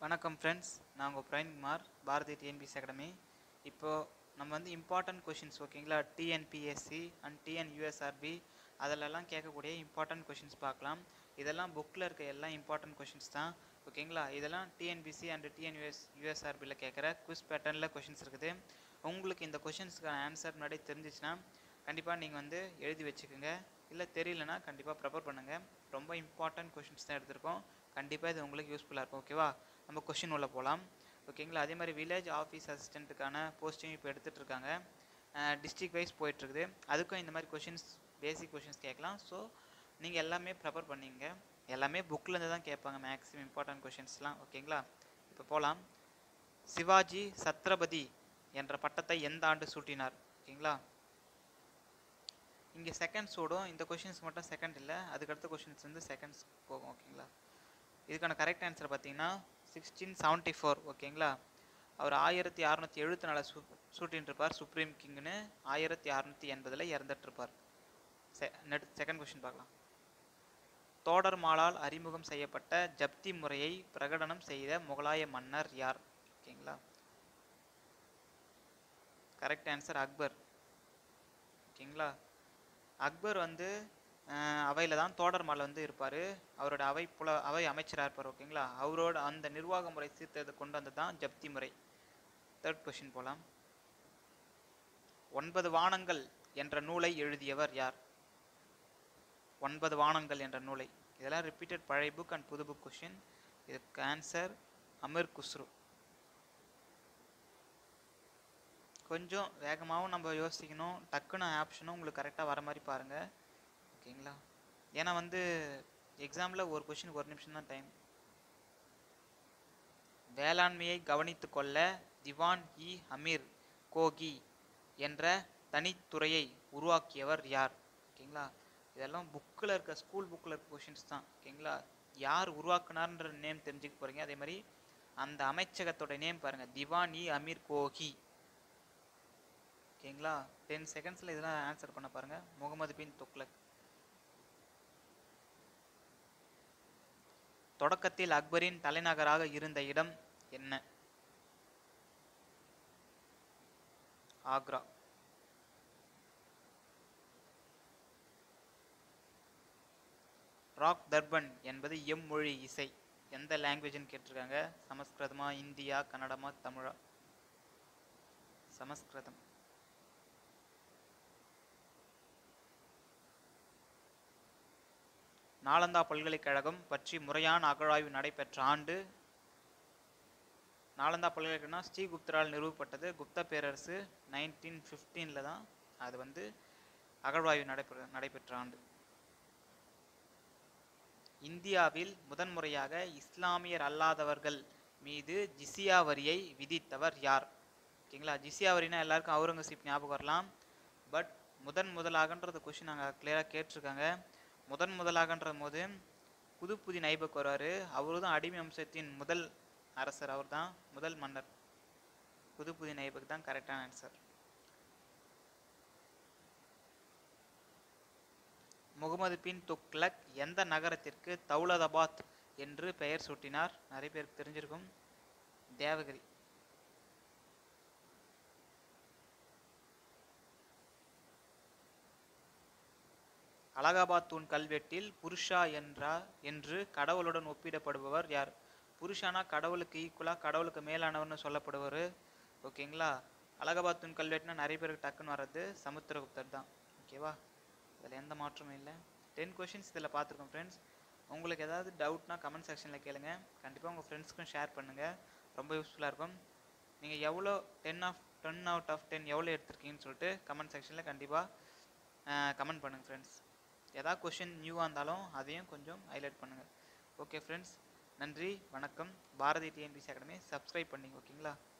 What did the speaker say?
வணக்கம் ஃப்ரெண்ட்ஸ் நான் உங்கள் பிரவீன்குமார் பாரதி டிஎன்பிஎஸ்சி அகாடமி இப்போது நம்ம வந்து இம்பார்ட்டன்ட் கொஷின்ஸ் ஓகேங்களா டிஎன்பிஎஸ்சி அண்ட் டிஎன்யூஎஸ்ஆர்பி அதிலெல்லாம் கேட்கக்கூடிய இம்பார்ட்டன்ட் கொஷின்ஸ் பார்க்கலாம் இதெல்லாம் புக்கில் இருக்க எல்லாம் இம்பார்ட்டன்ட் கொஷின்ஸ் தான் ஓகேங்களா இதெல்லாம் டிஎன்பிசி அண்ட் டிஎன்யூஎஸ் யூஎஸ்ஆர்பியில் கேட்குற குவிஸ் பேட்டர்னில் கொஷின்ஸ் இருக்குது உங்களுக்கு இந்த கொஷின்ஸ்க்கான ஆன்சர் முன்னாடி தெரிஞ்சிச்சுன்னா கண்டிப்பாக நீங்கள் வந்து எழுதி வச்சுக்கோங்க இல்லை தெரியலனா கண்டிப்பாக ப்ரிப்பேர் பண்ணுங்கள் ரொம்ப இம்பார்ட்டன்ட் கொஷின்ஸ் தான் எடுத்திருக்கோம் கண்டிப்பாக இது உங்களுக்கு யூஸ்ஃபுல்லாக இருக்கும் ஓகேவா நம்ம கொஷின் உள்ள போகலாம் ஓகேங்களா அதே மாதிரி வில்லேஜ் ஆஃபீஸ் அசிஸ்டண்ட்டுக்கான போஸ்டிங் இப்போ எடுத்துகிட்டு இருக்காங்க டிஸ்ட்ரிக் வைஸ் போயிட்டுருக்குது அதுக்கும் இந்த மாதிரி கொஷின்ஸ் பேசிக் கொஷின்ஸ் கேட்கலாம் ஸோ நீங்கள் எல்லாமே ப்ரிப்பேர் பண்ணிங்க எல்லாமே புக்கிலேருந்து தான் கேட்பாங்க மேக்ஸிமம் இம்பார்ட்டன்ட் கொஷின்ஸ்லாம் ஓகேங்களா இப்போ போகலாம் சிவாஜி சத்ரபதி என்ற பட்டத்தை எந்த ஆண்டு சூட்டினார் ஓகேங்களா இங்கே செகண்ட்ஸ் ஓடும் இந்த கொஷின்ஸ் மட்டும் செகண்ட் இல்லை அதுக்கடுத்த கொஷின்ஸ் வந்து செகண்ட்ஸ் போகும் ஓகேங்களா இதுக்கான கரெக்ட் ஆன்சர் பார்த்தீங்கன்னா சிக்ஸ்டீன் செவன்ட்டி ஃபோர் ஓகேங்களா அவர் ஆயிரத்தி அறநூற்றி எழுபத்தி நாலு சூ சூட்டின்னு இருப்பார் சுப்ரீம் கிங்னு ஆயிரத்தி அறநூற்றி எண்பதில் இறந்துட்டு இருப்பார் செ நெட் செகண்ட் கொஷின் பார்க்கலாம் தோடர்மாலால் அறிமுகம் செய்யப்பட்ட ஜப்தி முறையை பிரகடனம் செய்த முகலாய மன்னர் யார் ஓகேங்களா கரெக்ட் ஆன்சர் அக்பர் ஓகேங்களா அக்பர் வந்து அவையில் தான் தோடர்மால் வந்து இருப்பார் அவரோட அவை புல அவை அமைச்சராக இருப்பார் ஓகேங்களா அவரோட அந்த நிர்வாக முறை சீர்திருத்தத்தை கொண்டு வந்தது தான் ஜப்தி முறை தேர்ட் கொஷின் போகலாம் ஒன்பது வானங்கள் என்ற நூலை எழுதியவர் யார் ஒன்பது வானங்கள் என்ற நூலை இதெல்லாம் ரிப்பீட்டட் பழைய புக் அண்ட் புது புக் கொஷின் இதுக்கு ஆன்சர் அமீர் குஸ்ரு கொஞ்சம் வேகமாகவும் நம்ம யோசிக்கணும் டக்குன்னு ஆப்ஷனும் உங்களுக்கு கரெக்டாக வர மாதிரி பாருங்கள் ஓகேங்களா ஏன்னா வந்து எக்ஸாமில் ஒரு கொஷினுக்கு ஒரு நிமிஷம் தான் டைம் வேளாண்மையை கவனித்து கொள்ள திவான் இ அமீர் கோகி என்ற தனித்துறையை உருவாக்கியவர் யார் ஓகேங்களா இதெல்லாம் புக்கில் இருக்க ஸ்கூல் புக்கில் இருக்க கொஷின்ஸ் தான் ஓகேங்களா யார் உருவாக்குனார்ன்ற நேம் தெரிஞ்சுக்க போகிறீங்க அதே மாதிரி அந்த அமைச்சகத்தோட நேம் பாருங்கள் திவான் இ அமீர் கோகி ஓகேங்களா டென் செகண்ட்ஸில் இதெல்லாம் ஆன்சர் பண்ண பாருங்கள் முகமது பின் துக்லக் தொடக்கத்தில் அக்பரின் தலைநகராக இருந்த இடம் என்ன ஆக்ரா ராக் தர்பன் என்பது எம்மொழி இசை எந்த லாங்குவேஜ்னு கேட்டிருக்காங்க சமஸ்கிருதமா இந்தியா கன்னடமா தமிழா சமஸ்கிருதம் நாலந்தா பல்கலைக்கழகம் பற்றி முறையான அகழாய்வு நடைபெற்ற ஆண்டு நாலந்தா பல்கலைக்கழகம்னா ஸ்ரீகுப்தரால் நிறுவப்பட்டது குப்த பேரரசு நைன்டீன் ஃபிஃப்டீனில் தான் அது வந்து அகழ்வாய்வு நடைபெற நடைபெற்ற ஆண்டு இந்தியாவில் முதன்முறையாக இஸ்லாமியர் அல்லாதவர்கள் மீது ஜிசியா வரியை விதித்தவர் யார் ஓகேங்களா ஜிசியா வரினா எல்லாருக்கும் அவுரங்கசீப் ஞாபகம் வரலாம் பட் முதன் முதலாகன்றது கொஷின் நாங்கள் கிளியராக கேட்டிருக்காங்க முதன் முதலாகன்ற போது புது புதி நைபக் வருவார் அவரு தான் அடிமை வம்சத்தின் முதல் அரசர் அவர் தான் முதல் மன்னர் புது புதி நைபக் தான் கரெக்டான ஆன்சர் முகமது பின் துக்லக் எந்த நகரத்திற்கு தௌலதாபாத் என்று பெயர் சூட்டினார் நிறைய பேருக்கு தெரிஞ்சிருக்கும் தேவகிரி அலகாபாத் தூண் கல்வெட்டில் புருஷா என்றா என்று கடவுளுடன் ஒப்பிடப்படுபவர் யார் புருஷானா கடவுளுக்கு ஈக்குவலாக கடவுளுக்கு மேலானவர்னு சொல்லப்படுவார் ஓகேங்களா அலகாபாத் தூண் கல்வெட்டுனா நிறைய பேருக்கு டக்குன்னு வர்றது சமுத்திரகுப்தர் தான் ஓகேவா இதில் எந்த மாற்றமும் இல்லை டென் கொஷின்ஸ் இதில் பார்த்துருக்கோம் ஃப்ரெண்ட்ஸ் உங்களுக்கு ஏதாவது டவுட்னா கமெண்ட் செக்ஷனில் கேளுங்க கண்டிப்பாக உங்கள் ஃப்ரெண்ட்ஸ்க்கும் ஷேர் பண்ணுங்கள் ரொம்ப யூஸ்ஃபுல்லாக இருக்கும் நீங்கள் எவ்வளோ ten of ten out of ten எவ்வளோ எடுத்திருக்கீங்கன்னு சொல்லிட்டு கமெண்ட் செக்ஷனில் கண்டிப்பாக கமெண்ட் பண்ணுங்கள் ஃப்ரெண்ட்ஸ் எதாவது கொஷின் நியூவாக இருந்தாலும் அதையும் கொஞ்சம் ஹைலைட் பண்ணுங்கள் ஓகே ஃப்ரெண்ட்ஸ் நன்றி வணக்கம் பாரதி டிஎன்பிசி அகாடமி சப்ஸ்கிரைப் பண்ணிங்க ஓகேங்களா